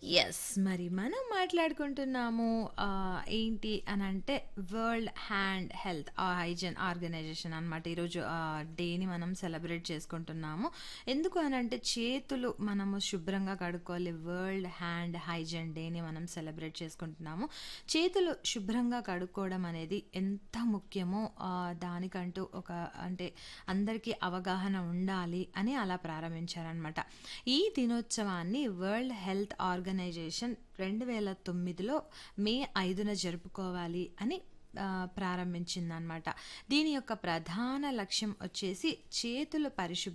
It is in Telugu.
యెస్. మరి మనం మాట్లాడుకుంటున్నాము ఆహ్, ఏంటి అనంటే వరల్డ్ హ్యాండ్ హెల్త్ ఆ హైజీన్ ఆర్గనైజేషన్ అనమాట. ఈరోజు ఆహ్, డేని మనం సెలబ్రేట్ చేసుకుంటున్నాము. ఎందుకు అనంటే చేతులు మనము శుభ్రంగా కడుక్కోవాలి. వరల్డ్ హ్యాండ్ హైజీన్ డేని మనం సెలబ్రేట్ చేసుకుంటున్నాము. చేతులు శుభ్రంగా కడుక్కోవడం అనేది ఎంత ముఖ్యమో ఆహ్, దానికంటూ ఒక అంటే అందరికీ అవగాహన ఉండాలి అని అలా ప్రారంభించారనమాట. ఈ దినోత్సవాన్ని వరల్డ్ హెల్త్ ఆర్గనైజేషన్ 2009లో మే 5న జరుపుకోవాలి అని ఆహ్, ప్రారంభించిందనమాట. దీని యొక్క ప్రధాన లక్ష్యం వచ్చేసి చేతుల పరిశుభ్రత